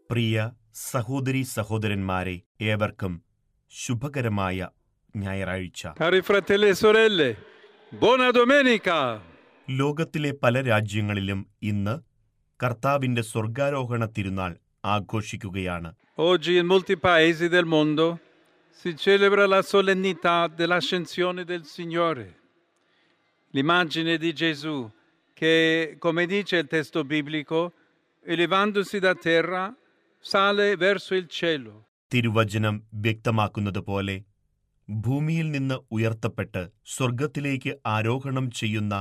പ്രിയ സഹോദരീ സഹോദരന്മാരെ ഏവർക്കും ശുഭകരമായ ഞായറാഴ്ച Cari fratelli e sorelle, buona domenica! ലോകത്തിലെ പല രാജ്യങ്ങളിലും ഇന്ന് കർത്താവിന്റെ സ്വർഗാരോഹണ തിരുനാൾ ആഘോഷിക്കുകയാണ് Oggi in molti paesi del mondo si celebra la solennità dell'ascensione del Signore. L'immagine di Gesù che, come dice il testo biblico, elevandosi da terra, sale verso il cielo. തിരുവചനം വ്യക്തമാക്കുന്നത് പോലെ ഭൂമിയിൽ നിന്ന് ഉയർത്തപ്പെട്ട് സ്വർഗത്തിലേക്ക് ആരോഹണം ചെയ്യുന്ന